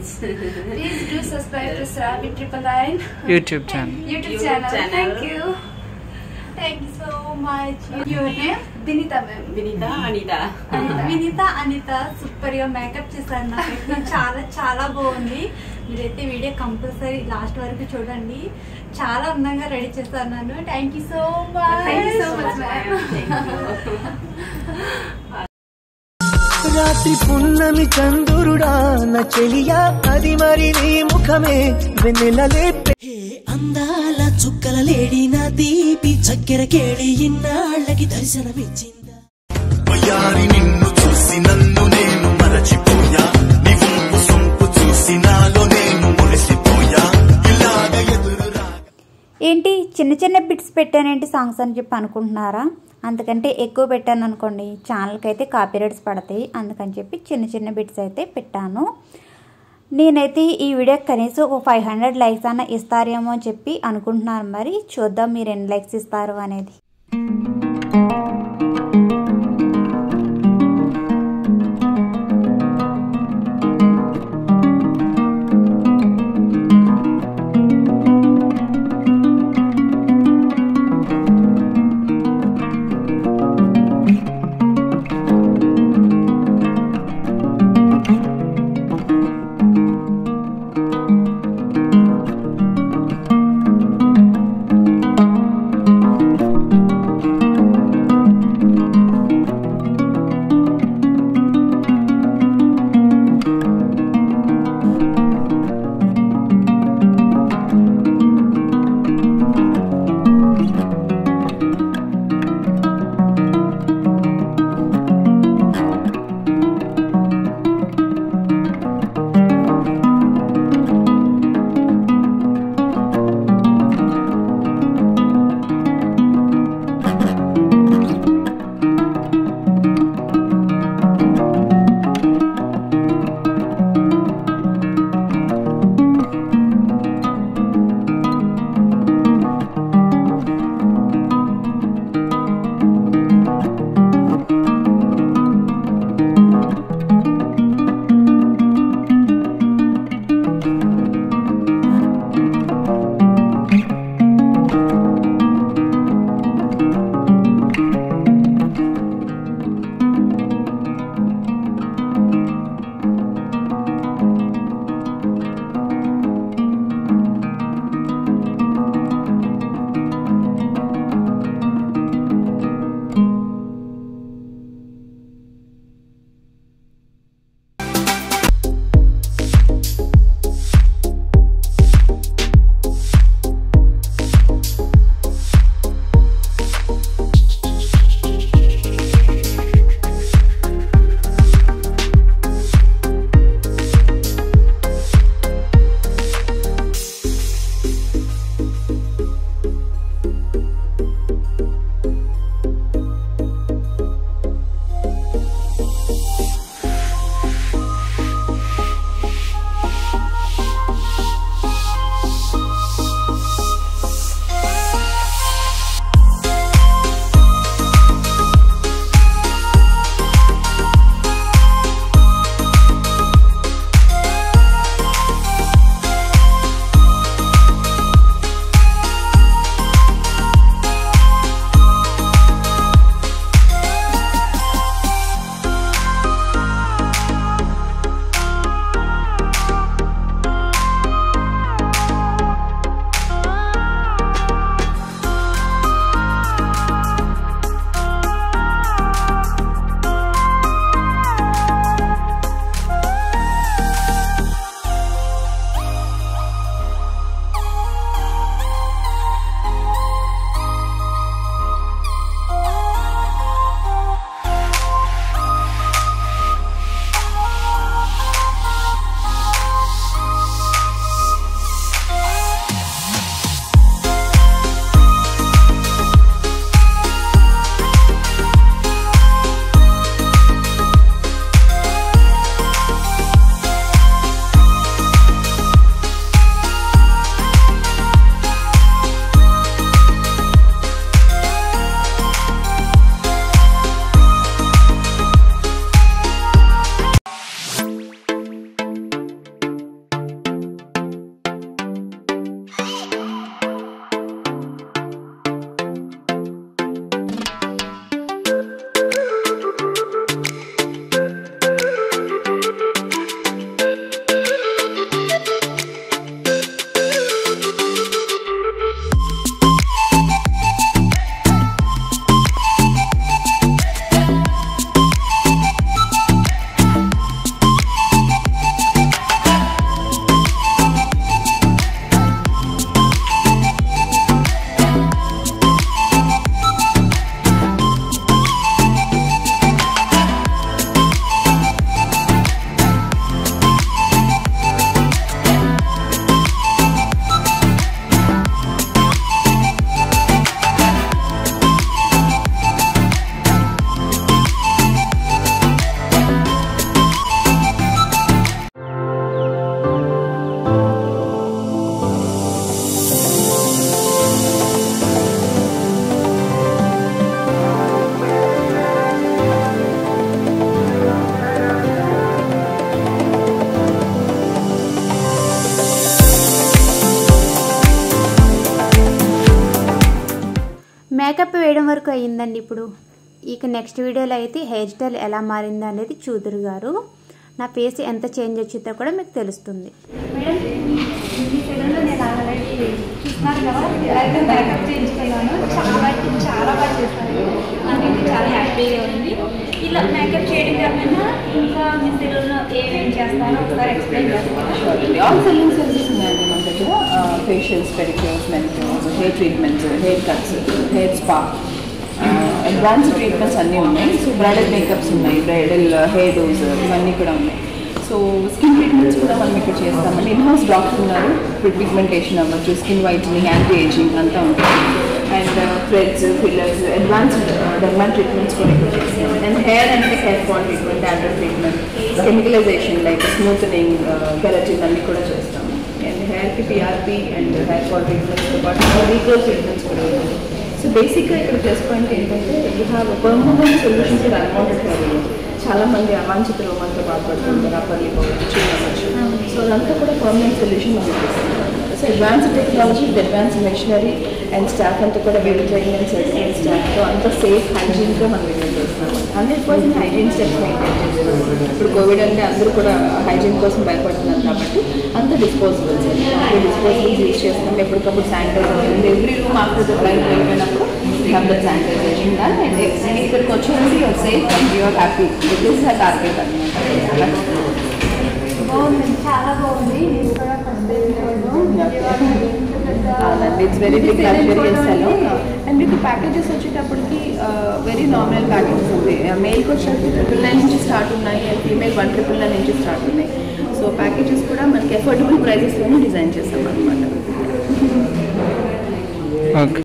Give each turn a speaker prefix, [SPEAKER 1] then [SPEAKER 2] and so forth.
[SPEAKER 1] Much
[SPEAKER 2] Please do subscribe to Sravi Triple Nine
[SPEAKER 3] YouTube channel
[SPEAKER 2] YouTube,
[SPEAKER 1] YouTube
[SPEAKER 2] channel.
[SPEAKER 1] channel.
[SPEAKER 2] Thank you. Thank you so much. Your name? Binita ma'am.
[SPEAKER 1] Vineetha Anitha
[SPEAKER 2] Vineetha Anitha super గా makeup చేశారు నాకైతే చాలా చాలా బాగుంది మీరైతే video compulsory last వరకు చూడండి చాలా అందంగా రెడీ చేస్తాను నన్ను thank you so much thank you so much
[SPEAKER 4] రాత్రి పున్నమి చందురుడా నా చెలియా అది మరి నీ ముఖమే వెన్నెలలే
[SPEAKER 5] హే అందాల చుక్కల లేడి నా తీపి చక్కెర కేళి ఇన్నాళ్ళకి దర్శనమిచ్చిందా
[SPEAKER 6] వయ్యారి నిన్ను చూసి నన్ను నేను మరచిపోయా నీ వంపు సొంపు చూసి నాలో నేను మురిసిపోయా ఇలాగ ఎదురు రా
[SPEAKER 7] ఏంటి చిన్న చిన్న బిట్స్ పెట్టానేంటి సాంగ్స్ అని చెప్పి అనుకుంటున్నారా అందుకంటే ఎక్కువ పెట్టాను అనుకోండి ఛానల్కి అయితే కాపీరైట్స్ పడతాయి అందుకని చెప్పి చిన్న చిన్న బిట్స్ అయితే పెట్టాను నేనైతే ఈ వీడియో కనీసం ఒక ఫైవ్ హండ్రెడ్ లైక్స్ అన్న ఇస్తారేమో అని చెప్పి అనుకుంటున్నాను మరి చూద్దాం మీరు ఎన్ని లైక్స్ ఇస్తారు అనేది వేయడం వరకు అయ్యిందండి ఇప్పుడు ఇక నెక్స్ట్ వీడియోలో అయితే హెయిర్ స్టైల్ ఎలా మారింది అనేది చూదురు గారు నా ఫేస్ ఎంత చేంజ్ వచ్చిందో కూడా మీకు తెలుస్తుంది
[SPEAKER 2] మేడం ఈ సెలూన్లో నేను ఆల్రెడీ చూస్తున్నారు కదా ఇలాగే మేకప్ చేయించుకున్నాను చాలా అంటే చాలా బాగా చేశాను నాకైతే చాలా హ్యాపీగా ఉంది ఇలా మేకప్ చేయడం కాకుండా ఇంకా మీ సెలూన్లో ఏమేమి చేస్తానో ఒకసారి ఎక్స్ప్లెయిన్ చేస్తాను
[SPEAKER 1] ఆల్ సెల్లింగ్ సర్వీసెస్ ఉన్నాయండి మన దగ్గర facials pedicures manicures hair treatments hair cuts hair spa advance treatments అన్నీ ఉన్నాయి సో బ్రైడల్ మేకప్స్ ఉన్నాయి బ్రైడల్ హెయిర్ డోస్ ఇవన్నీ కూడా ఉన్నాయి సో స్కిన్ ట్రీట్మెంట్స్ కూడా మనం ఇక్కడ చేస్తామండి ఇన్హౌస్ డాక్టర్ ఉన్నారు పిగ్మెంటేషన్ అవ్వచ్చు స్కిన్ వైట్నింగ్ యాంటీ ఏజింగ్ అంతా ఉంటుంది and threads fillers advanced derma treatments కూడా ఇక్కడ చేస్తాం అండ్ హెయిర్ అంటే hair fall treatment dandruff treatment chemicalisation like smoothening keratin అన్ని కూడా చేస్తాము అండ్ హెయిర్కి పిఆర్పి అండ్ హెయిర్ ఫాల్ ట్రీట్మెంట్స్తో పాటు రీగ్రోత్ ట్రీట్మెంట్స్ కూడా ఉన్నాయి సో బేసిక్గా ఇక్కడ ప్లస్ పాయింట్ ఏంటంటే you have permanent solution to unwanted hair చాలా మంది అవాంఛిత రోమంతో బాధపడుతుంటారు అప్పర్లి పోవచ్చు చేయవచ్చు సో అదంతా కూడా పర్మనెంట్ సొల్యూషన్ మనకి ఇస్తుంది so advance technology with advance machinery and staff అంతా కూడా వెల్ ట్రైన్ అండ్ సర్టిఫైడ్ స్టాఫ్తో అంతా సేఫ్ హైజీన్గా మనం మెయింటైన్ చేస్తున్నాం hundred percent hygiene steps maintain చేస్తున్నాం ఇప్పుడు కోవిడ్ అంటే అందరూ కూడా హైజీన్ కోసం భయపడుతున్నారు కాబట్టి అంత డిస్పోజబుల్స్ అంతా డిస్పోజబుల్స్ యూజ్ చేస్తున్నాం ఎప్పటికప్పుడు sanitiser every room after the flight అయిపోయినప్పుడు have the sanitisation done and ఇక్కడికి వచ్చేసి your safe and your happy this is the target అనమాట
[SPEAKER 2] బాగుంది చాలా బాగుంది నేను కూడా ఫస్ట్
[SPEAKER 1] అవునండి it's very big luxurious salon and మీకు ప్యాకేజెస్ వచ్చేటప్పటికి వెరీ నార్మల్ ప్యాకేజెస్ ఉంటాయి మేల్కి వచ్చేటప్పుడు ట్రిపుల్ నైన్ నుంచి స్టార్ట్ ఉన్నాయి and female one triple nine నుంచి స్టార్ట్ ఉన్నాయి సో ప్యాకేజెస్ కూడా మనకి అఫోర్డబుల్ ప్రైజెస్లోనే డిజైన్ చేస్తాం అనమాట
[SPEAKER 3] ఓకే